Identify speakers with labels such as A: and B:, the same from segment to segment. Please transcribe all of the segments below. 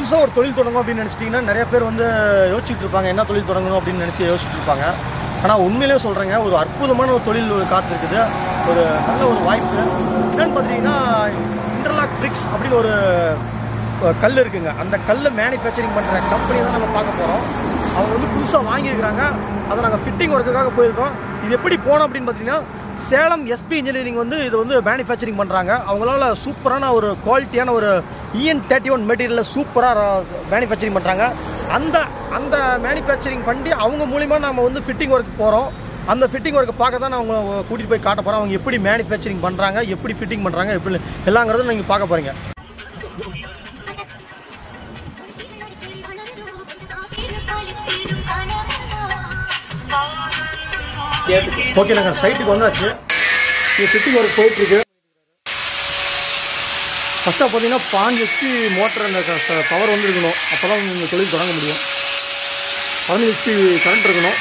A: புதுசாக ஒரு தொழில் தொடங்கும் அப்படின்னு நினச்சிட்டிங்கன்னா நிறைய பேர் வந்து யோசிச்சுட்டு இருப்பாங்க என்ன தொழில் தொடங்கணும் அப்படின்னு நினச்சி யோசிச்சுட்டு இருப்பாங்க ஆனால் உண்மையிலே சொல்கிறேங்க ஒரு அற்புதமான ஒரு தொழில் ஒரு காத்திருக்குது ஒரு நல்ல ஒரு வாய்ப்பு என்னன்னு பார்த்தீங்கன்னா இன்டர்லாக் பிரிக்ஸ் அப்படின்னு ஒரு அஹ், கல் இருக்குங்க அந்த கல்லை மேனுஃபேக்சரிங் பண்ணுற கம்பெனி தான் நம்ம பார்க்க போகிறோம் அவங்க வந்து புதுசாக வாங்கியிருக்கிறாங்க அதை நாங்கள் ஃபிட்டிங் ஒர்க்குக்காக போயிருக்கோம் இது எப்படி போனோம் அப்படின்னு பார்த்தீங்கன்னா சேலம் எஸ்பி இன்ஜினியரிங் வந்து இது வந்து மேனுஃபேக்சரிங் பண்ணுறாங்க அவங்களால சூப்பரான ஒரு குவாலிட்டியான ஒரு இஎன் தேர்ட்டி ஒன் மெட்டீரியலில் சூப்பராக மேனுஃபேக்சரிங் பண்ணுறாங்க அந்த அந்த மேனுஃபேக்சரிங் பண்ணி அவங்க மூலிமா நம்ம வந்து ஃபிட்டிங் ஒர்க் போகிறோம் அந்த ஃபிட்டிங் ஒர்க்கை பார்க்க தான் நான் அவங்க கூட்டிகிட்டு போய் காட்ட போகிறோம் அவங்க எப்படி மேனுஃபேக்சரிங் பண்ணுறாங்க எப்படி ஃபிட்டிங் பண்ணுறாங்க எப்படி எல்லாங்கிறத நீங்கள் பார்க்க போகிறீங்க ஓகே நாங்கள் சைட்டுக்கு வந்தாச்சு இது ஃபிட்டிங் ஒர்க் போயிட்டுருக்கு ஃபஸ்ட்டாக பார்த்தீங்கன்னா பாஞ்சு ஹெச்பி மோட்டர் அந்த பவர் வந்து இருக்கணும் அப்போ தான் இந்த தொழில் தொடங்க முடியும் பதினஞ்சு ஹெச்பி கரண்ட் இருக்கணும்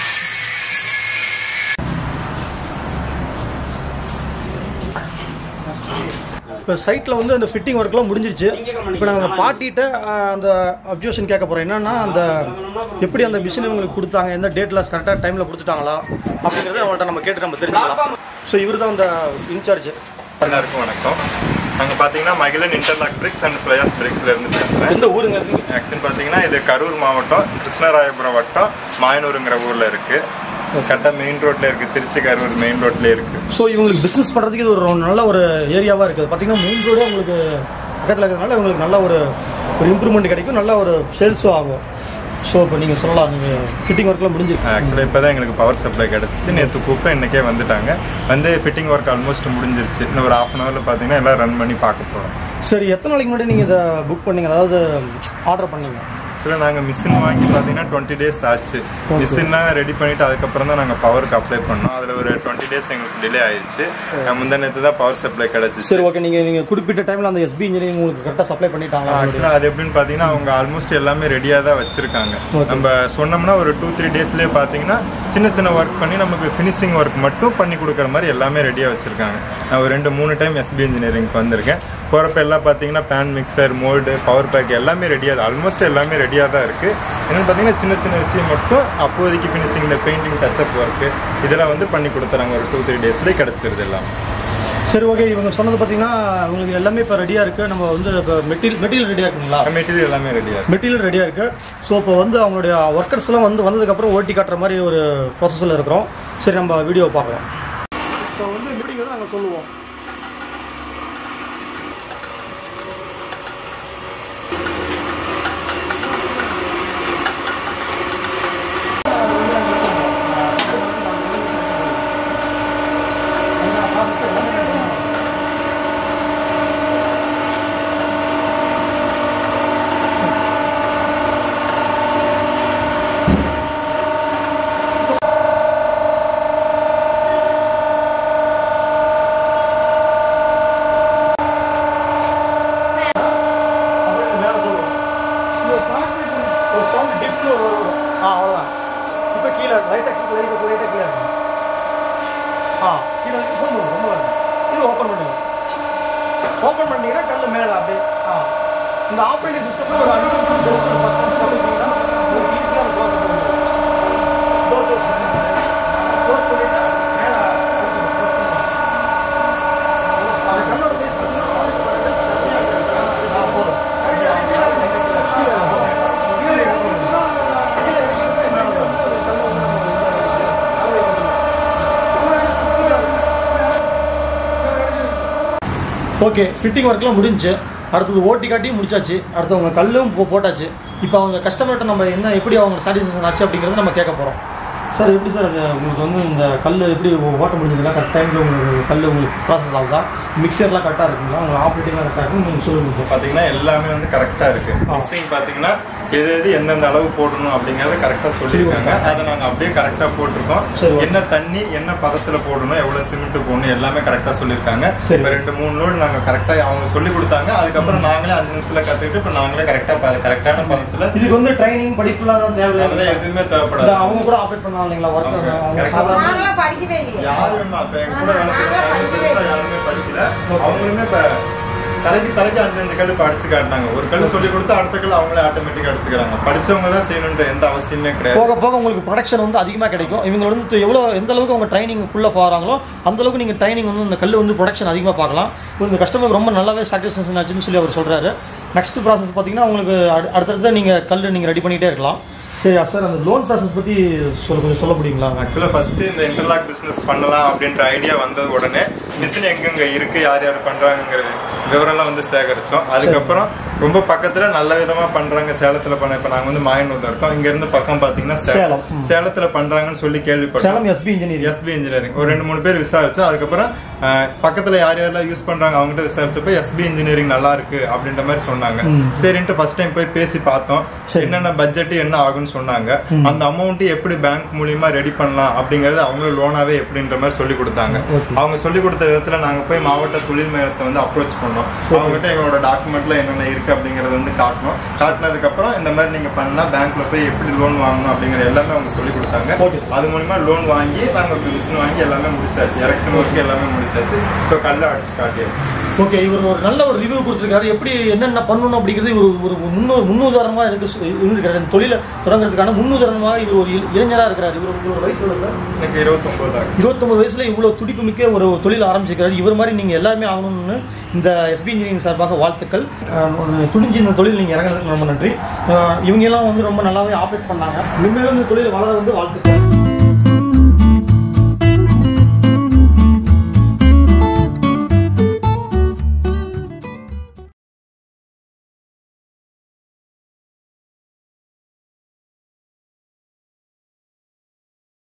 A: இப்போ சைட்டில் வந்து அந்த ஃபிட்டிங் ஒர்க்லாம் முடிஞ்சிருச்சு இப்போ நாங்கள் பாட்டிகிட்ட அஹ், அந்த அப்சர்வேஷன் கேட்க போகிறோம் என்னன்னா அந்த எப்படி அந்த மிஷின் இவங்களுக்கு கொடுத்தாங்க எந்த டேட்டில் கரெக்டாக டைமில் கொடுத்துட்டாங்களா அப்படிங்கிறத அவங்கள்ட்ட நம்ம கேட்டு நம்ம தெரிஞ்சுக்கலாம் ஸோ இவர் தான் அந்த இன்சார்ஜ்
B: எல்லாருக்கும் வணக்கம் நாங்க பாத்தீங்கன்னா Magizhan interlock bricks and fly ash பிரிக்ஸ்ல இருந்து பேசுறேன்
A: எந்த ஊருங்க இது?
B: ஆக்சுவலி பாத்தீங்கன்னா இது கரூர் மாவட்டம் கிருஷ்ணராயபுரம் வட்டம் மாயனூருங்கிற ஊர்ல இருக்கு கரெக்டா மெயின் ரோட்ல இருக்கு திருச்சி கரூர் மெயின் ரோட்ல இருக்கு
A: ஸோ இவங்களுக்கு பிஸ்னஸ் பண்ணுறதுக்கு இது ஒரு நல்ல ஒரு ஏரியாவாக இருக்குது பார்த்தீங்கன்னா மெயின் ரோடே உங்களுக்கு பக்கத்தில் இருக்கிறதுனால இவங்களுக்கு நல்ல ஒரு ஒரு இம்ப்ரூவ்மெண்ட் கிடைக்கும் நல்ல ஒரு சேல்ஸும் ஆகும் ஸோ இப்போ நீங்கள் சொல்லலாம் நீங்கள் ஃபிட்டிங் ஒர்க்லாம் முடிஞ்சு
B: ஆக்சுவலா இப்பதான் எங்களுக்கு பவர் சப்ளை கிடைச்சிச்சு நேற்று கூப்பிட்டு இன்னைக்கே வந்துட்டாங்க வந்து ஃபிட்டிங் ஒர்க் ஆல்மோஸ்ட் முடிஞ்சிருச்சு இன்னும் ஒரு ஹாஃப் அன் ஹவர்ல பாத்தீங்கன்னா எல்லாம் ரன் பண்ணி பார்க்க போறோம்
A: சரி எத்தனை நாளைக்கு முன்னாடி நீங்கள் இதை புக் பண்ணீங்க அதாவது ஆர்டர் பண்ணீங்க
B: ஆக்சுவலாக நாங்கள் மிஷின் வாங்கி பார்த்தீங்கன்னா டுவெண்ட்டி டேஸ் ஆச்சு மிஷின்லாம் ரெடி பண்ணிட்டு அதுக்கப்புறம் தான் நாங்கள் பவருக்கு அப்ளை பண்ணோம் அதில் ஒரு டுவெண்ட்டி டேஸ் எங்களுக்கு டிலே ஆயிடுச்சு முந்தா நேற்று தான் பவர் சப்ளை கிடைச்சிச்சு
A: சரி ஓகே நீங்கள் நீங்கள் குறிப்பிட்ட டைமில் அந்த எஸ்பி இன்ஜினியரிங் உங்களுக்கு கரெக்டாக சப்ளை பண்ணிட்டாங்களா
B: ஆக்சுவலாக அது எப்படின்னு பார்த்தீங்கன்னா அவங்க ஆல்மோஸ்ட் எல்லாமே ரெடியாக தான் வச்சிருக்காங்க நம்ம சொன்னோம்னா ஒரு டூ த்ரீ டேஸ்லேயே பார்த்தீங்கன்னா சின்ன சின்ன ஒர்க் பண்ணி நமக்கு ஃபினிஷிங் ஒர்க் மட்டும் பண்ணி கொடுக்குற மாதிரி எல்லாமே ரெடியாக வச்சிருக்காங்க நான் ஒரு ரெண்டு மூணு டைம் எஸ்பி இன்ஜினியரிங்க்கு வந்திருக்கேன் போகிறப்ப எல்லாம் பார்த்தீங்கன்னா pan mixer mould power pack எல்லாமே ரெடியாக ஆல்மோஸ்ட் எல்லாமே ரெடியாக தான் இருக்குது என்னென்னு பார்த்தீங்கன்னா சின்ன சின்ன விஷயம் மட்டும் அப்போதைக்கு ஃபினிஷிங் இந்த பெயிண்டிங் டச்சப் ஒர்க்கு இதெல்லாம் வந்து பண்ணி கொடுத்துறாங்க ஒரு டூ த்ரீ டேஸ்லேயே கிடச்சிருது எல்லாம்
A: சரி ஓகே இவங்க சொன்னது பார்த்தீங்கன்னா உங்களுக்கு எல்லாமே இப்போ ரெடியாக இருக்குது நம்ம வந்து இப்போ மெட்டீரியல் மெட்டீரியல் ரெடியாக இருக்குங்களா
B: மெட்டீரியல் எல்லாமே ரெடியாக இருக்கு
A: மெட்டீரியல் ரெடியாக இருக்கு ஸோ இப்போ வந்து அவங்களுடைய ஒர்க்கர்ஸ் எல்லாம் வந்து வந்ததுக்கப்புறம் ஓட்டி காட்டுற மாதிரி ஒரு ப்ராசஸில் இருக்கிறோம் சரி நம்ம வீடியோ பார்க்கலாம் இப்போ வந்து மீட்டிங் தான் நாங்கள் சொல்லுவோம் அப்படியே மேலே சொல்லுவோம் இந்த காற்று ஒரு சவுண்ட் டிப்னு ஒரு வரும் ஆ அவ்வளோதான் இப்போ கீழே லைட்டாக கீழே லைட்டாக லைட்டாக கீழே இருக்கு ஆ கீழே இருக்கு ஃபோன் பண்ணுங்க ரொம்ப இருக்கு இது ஓப்பன் பண்ணுங்க ஓப்பன் பண்ணீங்கன்னா கல் மேலே அப்படியே ஆ இந்த ஆப்ரேட்டிங் சிஸ்டம்ல ஒரு அஞ்சு நிமிஷம் டோர் ஒரு பத்து நிமிஷம் பண்ணிட்டீங்கன்னா ஒரு ஈஸியாக டோர் பண்ணுங்க டோர் டோர் டோர் பண்ணிட்டு மேலே அது கண்ணோட பேஸ் ஆ போதும் ஓகே ஃபிட்டிங் ஒர்க்லாம் முடிஞ்சுச்சு அடுத்தது ஓட்டி காட்டியும் முடிச்சாச்சு அடுத்து அவங்க கல்லும் போ- போட்டாச்சு இப்போ அவங்க கஸ்டமர்கிட்ட நம்ம என்ன எப்படி அவங்க சாட்டிஸ்ஃபேக்ஷன் ஆச்சு அப்படிங்கிறத நம்ம கேட்க போகிறோம் சார் எப்படி சார் அது உங்களுக்கு வந்து இந்த கல் எப்படி ஓட்ட முடிஞ்சதுன்னா கரெக்ட் டைமில் உங்களுக்கு கல் உங்களுக்கு ப்ராசஸ் ஆகுதா மிக்சர்லாம் கரெக்டாக இருக்குங்களா உங்களுக்கு ஆப்ரேட்டிங்லாம் கரெக்டாக இருக்கும் நீங்கள் சொல்லுங்கள் சார்
B: பாத்தீங்கன்னா எல்லாமே வந்து கரெக்டா இருக்கு மிக்சிங் பாத்தீங்கன்னா எது எது எந்தெந்த அளவு போடணும் அப்படிங்கறத கரெக்டா சொல்லியிருக்காங்க அதை நாங்க அப்படியே கரெக்டா போட்டிருக்கோம்
A: சரி, ஓகே.
B: என்ன தண்ணி என்ன பதத்துல போடணும் எவ்வளவு சிமெண்ட் போடணும் எல்லாமே கரெக்டா சொல்லியிருக்காங்க
A: சரி.
B: இப்ப ரெண்டு மூணு லோடு நாங்க கரெக்டா அவங்க சொல்லி கொடுத்தாங்க அதுக்கப்புறம் நாங்களே அஞ்சு நிமிஷத்துல கத்துக்கிட்டு இப்ப நாங்களே கரெக்டா கரெக்டான பதத்துல
A: இதுக்கு வந்து ட்ரைனிங் படிப்புலாம் தான் தேவையில்லை
B: அதெல்லாம் எதுவுமே
A: இல்ல,
B: தேவைப்படாது
A: அவங்க கூட ஆப்ரேட் பண்ணலாம் இல்லைங்களா ஒர்க்
B: அவங்க
A: அவங்க
B: correct ஆ
A: சாதாரண
C: நாங்களாம் படிக்கவே இல்லையே
B: யாரும் வேணுமா? இப்ப எங்க கூட வேலை செய்யறவங்க யாருமே பெருசா யாருமே படிக்கல அவங்களுமே இப்ப தலைக்கு தலைக்கு அஞ்சஞ்சு கல் இப்ப அடிச்சு காட்டினாங்க ஒரு கல் சொல்லி கொடுத்து அடுத்த கல் அவங்களே ஆட்டோமேட்டிக்கா அடிச்சுக்கிறாங்க படிச்சவங்க தான் செய்யணுன்ற எந்த அவசியமே கிடையாது
A: போக போக உங்களுக்கு ப்ரொடக்ஷன் வந்து அதிகமாக கிடைக்கும் இவங்க வந்து எவ்வளோ எந்த அளவுக்கு அவங்க ட்ரைனிங் ஃபுல்லாக போகிறாங்களோ அந்த அளவுக்கு நீங்கள் ட்ரைனிங் வந்து இந்த கல் வந்து ப்ரொடக்ஷன் அதிகமாக பார்க்கலாம் இந்த கஸ்டமருக்கு ரொம்ப நல்லாவே சாட்டிஸ்ஃபேக்ஷன் ஆச்சுன்னு சொல்லி அவர் சொல்கிறாரு நெக்ஸ்ட் ப்ராசஸ் பார்த்தீங்கன்னா உங்களுக்கு அடு- அடுத்தடுத்து நீங்கள் கல் நீங்கள் ரெடி பண்ணிகிட்டே இருக்கலாம் சரி சார் அந்த லோன் ப்ராசஸ் பற்றி சொல்ல கொஞ்சம் சொல்ல முடியுங்களா
B: ஆக்சுவலாக ஃபர்ஸ்ட் இந்த இன்டர்லாக் பிசினஸ் பண்ணலாம் அப்படின்ற ஐடியா வந்தது உடனே மிஷின் எங்கெங்க இருக்கு யார் யார் பண்றாங்கிற விவரம்லாம் வந்து சேகரிச்சோம் அதுக்கப்புறம் ரொம்ப பக்கத்துல நல்ல விதமா பண்றாங்க சேலத்துல பண்ண இப்ப நாங்க வந்து மாயனூர்ல இருக்கோம் இங்க இருந்து பக்கம் பாத்தீங்கன்னா
A: சேலம்.
B: சேலம்
A: ம்.
B: சேலத்துல பண்றாங்கன்னு சொல்லி கேள்விப்பட்டோம்
A: Salem S P engineering
B: S P engineering ஒரு ரெண்டு மூணு பேர் விசாரிச்சோம் அதுக்கப்புறம் அஹ், பக்கத்துல யார் யாரெல்லாம் யூஸ் பண்றாங்க அவங்ககிட்ட விசாரிச்சப்ப எஸ்பி இன்ஜினியரிங் நல்லா இருக்கு அப்படின்ற மாதிரி சொன்னாங்க
A: ம்.
B: சரின்ட்டு ஃபர்ஸ்ட் டைம் போய் பேசி பார்த்தோம்
A: சரி.
B: என்னென்ன பட்ஜெட் என்ன ஆகும்னு சொன்னாங்க அந்த அமௌண்ட் எப்படி பேங்க் மூலியமா ரெடி பண்ணலாம் அப்படிங்கறது அவங்க லோனாவே எப்படின்ற மாதிரி சொல்லி கொடுத்தாங்க
A: Okay.
B: அவங்க சொல்லி கொடுத்த விதத்துல நாங்க போய் மாவட்ட தொழில் மையத்தை வந்து அப்ரோச் பண்ணோம் அவங்ககிட்ட எங்களோட டாக்குமெண்ட்ல என்னென்ன இருக்கு அப்படிங்கறது வந்து காட்டணும் காட்டினதுக்கு அப்புறம் இந்த மாதிரி நீங்க பண்ணா பேங்க்ல போய் எப்படி லோன் வாங்கணும் அப்படிங்கற எல்லாமே அவங்க சொல்லி கொடுத்தாங்க
A: Okay.
B: அது மூலியமா லோன் வாங்கி நாங்க மிஷின் வாங்கி எல்லாமே முடிச்சாச்சு எலெக்ஷன் ஒர்க் எல்லாமே முடிச்சாச்சு இப்போ கல்ல அடிச்சு காட்டியாச்சு
A: ஓகே இவர் ஒரு நல்ல ஒரு ரிவ்யூ கொடுத்துருக்காரு எப்படி என்னென்ன பண்ணணும் அப்படிங்கிறது இவர் ஒரு முன்னு முன்னுதாரணமா இருக்கு சொ- இருந்திருக்காரு இந்த தொழிலை தொடங்குறதுக்கான முன்னுதாரணமாக இவர் ஒரு இள- இளைஞரா இருக்கிறார் இவர் ஒரு வயசு எவ்வளவு சார்
B: எனக்கு இருபத்தொன்பது ஆகுது
A: இருபத்தொன்பது வயசுல இவ்வளவு துடிப்பு மிக்க ஒரு தொழில் ஆரம்பிச்சிருக்காரு இவர் மாதிரி நீங்க எல்லாருமே ஆகணும்னு இந்த எஸ்பி இன்ஜினியரிங் சார்பாக வாழ்த்துக்கள் அஹ் ஒரு துணிஞ்சு இந்த தொழில் நீங்க இறங்குறதுக்கு ரொம்ப நன்றி அஹ் இவங்க எல்லாம் வந்து ரொம்ப நல்லாவே ஆப்ரேட் பண்ணாங்க இனிமேலும் இந்த தொழில் வளர வந்து வாழ்த்துக்கள்